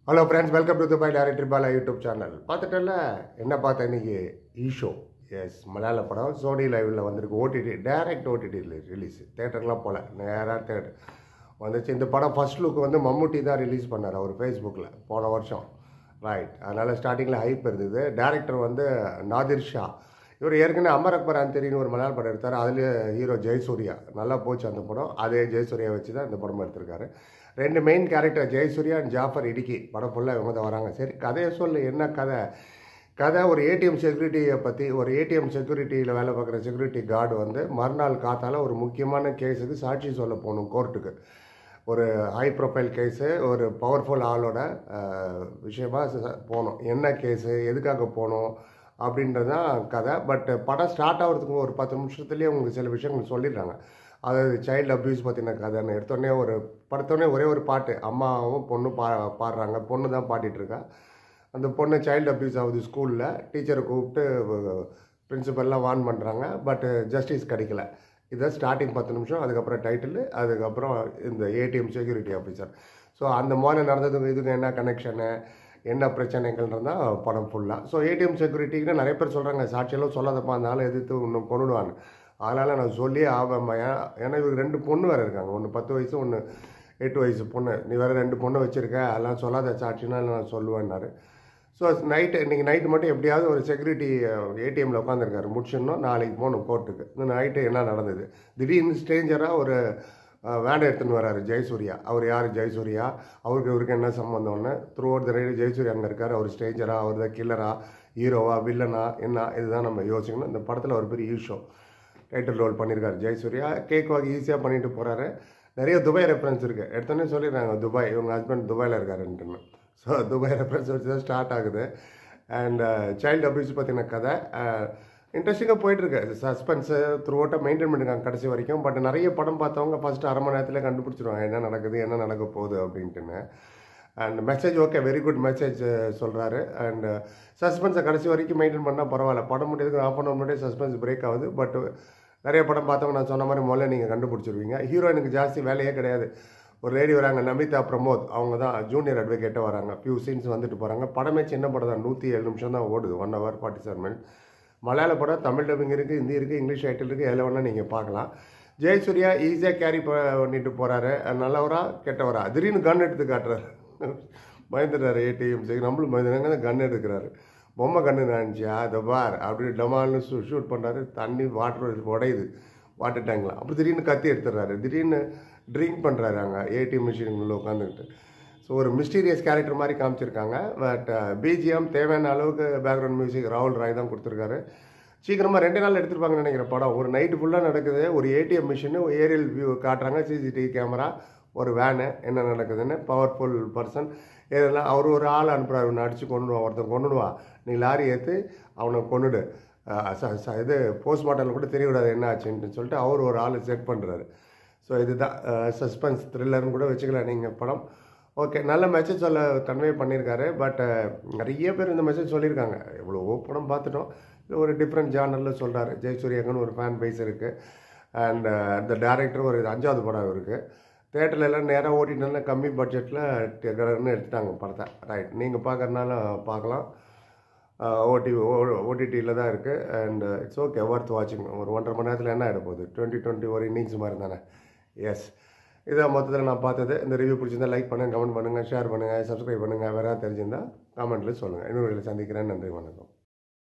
hello friends welcome to Dubai director Bala YouTube channel பார்த்துட்டல என்ன பார்த்தேன் இன்னைக்கு ஈஷோ எஸ் மலையாள படம் சோனி லைவில் வந்திருக்கு ஓடிடி டைரக்ட் ஓடிடி ரிலீஸ் தேட்டருக்குலாம் போகல நேராக தேட்டர் வந்துச்சு இந்த படம் ஃபர்ஸ்ட் லுக் வந்து மம்முட்டி தான் ரிலீஸ் பண்ணார் அவர் ஃபேஸ்புக்கில் போன வருஷம் ரைட் அதனால் ஸ்டார்டிங்கில் ஹைப் இருந்தது டேரக்டர் வந்து நாதிர் ஷா இவர் ஏற்கனவே அமர் அக்பர் அந்தரின்னு ஒரு மலையாள படம் எடுத்தார் அதுலேயே ஹீரோ ஜெயசூர்யா நல்லா போச்சு அந்த படம் அதே ஜெயசூர்யா வச்சு தான் இந்த படம் எடுத்திருக்காரு ரெண்டு main character Jayasurya and Jaffar Idukki படம் ஃபுல்லாக இவங்க தான் வராங்க சரி கதையை சொல்லு என்ன கதை கதை ஒரு ஏடிஎம் செக்யூரிட்டியை பற்றி ஒரு ஏடிஎம் செக்யூரிட்டியில் வேலை பார்க்குற செக்யூரிட்டி கார்டு வந்து மறுநாள் காத்தால ஒரு முக்கியமான கேஸுக்கு சாட்சி சொல்ல போகணும் கோர்ட்டுக்கு ஒரு ஹை ப்ரொஃபைல் கேஸு ஒரு பவர்ஃபுல் ஆளோட அஹ், விஷயமா ச- போகணும் என்ன கேஸு எதுக்காக போகணும் அப்படின்றது தான் கதை பட் படம் ஸ்டார்ட் ஆகிறதுக்கு ஒரு பத்து நிமிஷத்துலேயே உங்களுக்கு சில விஷயங்கள் சொல்லிடுறாங்க அதாவது சைல்டு அப்யூஸ் பற்றின கதைன்னு எடுத்தோடனே ஒரு படுத்தோடனே ஒரே ஒரு பாட்டு அம்மாவும் பொண்ணு பா பாடுறாங்க பொண்ணு தான் பாடிட்டு இருக்கா அந்த பொண்ணு சைல்டு அப்யூஸ் ஆகுது ஸ்கூலில் டீச்சரை கூப்பிட்டு பிரின்சிபல்லாம் வார்ன் பண்ணுறாங்க பட் ஜஸ்டிஸ் கிடைக்கல இதுதான் ஸ்டார்டிங் பத்து நிமிஷம் அதுக்கப்புறம் டைட்டில் அதுக்கப்புறம் இந்த ஏடிஎம் செக்யூரிட்டி ஆஃபீஸர் ஸோ அந்த மாதிரி நடந்ததுக்கு இதுக்கு என்ன கனெக்ஷனு என்ன பிரச்சனைகள்ன்றது தான் படம் ஃபுல்லாக ஸோ ஏடிஎம் செக்யூரிட்டின்னு நிறைய பேர் சொல்கிறாங்க சாட்சியெல்லாம் சொல்லாதப்பா அந்த ஆளை எதிர்த்து இன்னும் கொண்டுடுவான்னு அதனால் நான் சொல்லி ஆகாம ஏன்னா ஏன்னா இவருக்கு ரெண்டு பொண்ணு வேறு இருக்காங்க ஒன்று பத்து வயசு ஒன்று எட்டு வயசு பொண்ணு நீ வேறு ரெண்டு பொண்ணு வச்சுருக்க அதெல்லாம் சொல்லாத சாட்சினா நான் சொல்லுவேன்னாரு ஸோ நைட்டு இன்றைக்கி நைட்டு மட்டும் எப்படியாவது ஒரு செக்யூரிட்டி ஏடிஎம்மில் உட்காந்துருக்காரு முடிச்சிடணும் நாளைக்கு போகணும் கோர்ட்டுக்கு இந்த நைட்டு என்ன நடந்தது திடீர்னு ஸ்ட்ரேஞ்சராக ஒரு வேன் எடுத்துன்னு வராரு ஜெயசூர்யா அவர் யார் ஜெயசூர்யா அவருக்கு இவருக்கு என்ன சம்மந்தம்னு throughout the ride Jayasurya அங்கே இருக்கார் அவர் ஸ்ட்ரேஞ்சரா அவர் தான் கில்லரா ஹீரோவா வில்லனா என்ன இதுதான் நம்ம யோசிக்கணும் இந்த படத்தில் ஒரு பெரிய ஈஷோ டைட்டில் ரோல் பண்ணியிருக்காரு ஜெயசூர்யா கேக் வாங்கி ஈஸியாக பண்ணிட்டு போகிறாரு நிறைய துபாய் ரெஃபரன்ஸ் இருக்குது எடுத்தோன்னே சொல்லிடுறாங்க துபாய் இவங்க ஹஸ்பண்ட் துபாயில் இருக்காருன்ட்டுன்னு ஸோ துபாய் ரெஃபரன்ஸ் வச்சு தான் ஸ்டார்ட் ஆகுது அண்ட் சைல்டு அபியூஸ் பற்றின கதை இன்ட்ரெஸ்டிங்காக போயிட்டுருக்கு சஸ்பென்ஸு த்ரூ அவுட்டாக மெயின்டைன் பண்ணிருக்காங்க கடைசி வரைக்கும் பட் நிறைய படம் பார்த்தவங்க ஃபஸ்ட்டு அரை மணி நேரத்தில் கண்டுபிடிச்சிருவாங்க என்ன நடக்குது என்ன நடக்க போகுது அப்படின்ட்டுன்னு and message okay very good message சொல்கிறாரு அண்ட் சஸ்பென்ஸை கடைசி வரைக்கும் மெயின்டைன் பண்ணால் பரவாயில்ல படம் முடியறதுக்கு ஆஃப் அன் முன்னாடியே சஸ்பென்ஸ் பிரேக் ஆகுது பட் நிறைய படம் பார்த்தவங்க நான் சொன்ன மாதிரி முதல்ல நீங்கள் கண்டுபிடிச்சிருவீங்க ஹீரோயினுக்கு ஜாஸ்தி வேலையே கிடையாது ஒரு லேடி வராங்க நமிதா பிரமோத் அவங்க தான் ஜூனியர் அட்வொகேட்டாக வராங்க ஃபியூ சீன்ஸ் வந்துட்டு போகிறாங்க படமே சின்ன படம் தான் நூற்றி ஏழு நிமிஷம் தான் ஓடுது one hour forty seven minute Malayalam படம் தமிழ் டப்பிங் இருக்குது ஹிந்தி இருக்குது இங்கிலீஷ் டைட்டில் இருக்குது எதில் வேணால் நீங்கள் பார்க்கலாம் ஜெயசூர்யா ஈஸியாக கேரி பண்ணிட்டு போகிறாரு நல்லவரா கெட்டவரா திடீர்னு கன் எடுத்து காட்டுறாரு பயந்துடுறாரு ஏடிஎம் சரி நம்மளும் பயந்துறாங்க கன் எடுக்கிறாரு பொம்மை கண்ணு நினச்சியா அதை பார் அப்படி டமால்னு ஷூ ஷூட் பண்ணுறாரு தண்ணி வாட்டர் உடையுது வாட்டர் டேங்கில் அப்புறம் திடீர்னு கத்தி எடுத்துடுறாரு திடீர்னு ட்ரிங்க் பண்ணுறாரு அங்கே ஏடிஎம் மிஷினுக்குள்ளே உட்காந்துக்கிட்டு ஸோ ஒரு மிஸ்டீரியஸ் கேரக்டர் மாதிரி காமிச்சிருக்காங்க பட் பிஜிஎம் தேவையான அளவுக்கு பேக்ரவுண்ட் மியூசிக் ராகுல் ராய் தான் கொடுத்துருக்காரு சீக்கிரமாக ரெண்டு நாள் எடுத்திருப்பாங்கன்னு நினைக்கிறேன் படம் ஒரு நைட்டு ஃபுல்லாக நடக்குது ஒரு ஏடிஎம் மிஷினு ஏரியல் வியூ காட்டுறாங்க சிசிடிவி கேமரா ஒரு வேனு என்ன நடக்குதுன்னு பவர்ஃபுல் பர்சன் இதெல்லாம் அவர் ஒரு ஆள் அனுப்புகிறார் இவனை அடித்து கொண்டுடுவான் ஒருத்தன் கொண்டுடுவான் நீ லாரி ஏற்று அவனை கொண்டுடு அஹ் ச- ச- இது போஸ்ட்மார்ட்டமில் கூட தெரியக்கூடாது என்ன ஆச்சுன்னு சொல்லிட்டு அவர் ஒரு ஆள் செட் பண்ணுறாரு ஸோ இதுதான் சஸ்பென்ஸ் த்ரில்லர்னு கூட வச்சுக்கலாம் நீங்கள் படம் ஓகே நல்ல மெசேஜ் சொல்ல கன்வே பண்ணியிருக்காரு பட் நிறைய பேர் இந்த மெசேஜ் சொல்லியிருக்காங்க எவ்வளவோ படம் பார்த்துட்டோம் இது ஒரு டிஃப்ரெண்ட் ஜானரில் சொல்கிறாரு ஜெயசூர்யாக்குன்னு ஒரு ஃபேன் பேஸ் இருக்குது அண்ட் இந்த டேரக்டர் ஒரு இது அஞ்சாவது படம் இருக்குது தேட்டரில் எல்லாம் நேராக ஓட்டினால கம்மி பட்ஜெட்டில் கடன்னு எடுத்துட்டாங்க படத்தை ரைட் நீங்கள் பார்க்கறதுனால பார்க்கலாம் ஓடி ஓடிடியில் தான் இருக்குது அண்ட் இட்ஸ் ஓகே ஒர்த் வாட்சிங் ஒரு ஒன்றரை மணி நேரத்தில் என்ன ஆகிட போகுது டுவெண்ட்டி டுவெண்ட்டி ஒரு இன்னிங்ஸ் மாதிரி தானே எஸ் இதான் மொத்தத்தில் நான் பார்த்தது இந்த ரிவ்யூ பிடிச்சிருந்தா லைக் பண்ணுங்கள் கமெண்ட் பண்ணுங்கள் ஷேர் பண்ணுங்கள் சப்ஸ்கிரைப் பண்ணுங்கள் வேறு தெரிஞ்சிருந்தால் கமெண்ட்டில் சொல்லுங்கள் இன்னொரு சந்திக்கிறேன் நன்றி வணக்கம்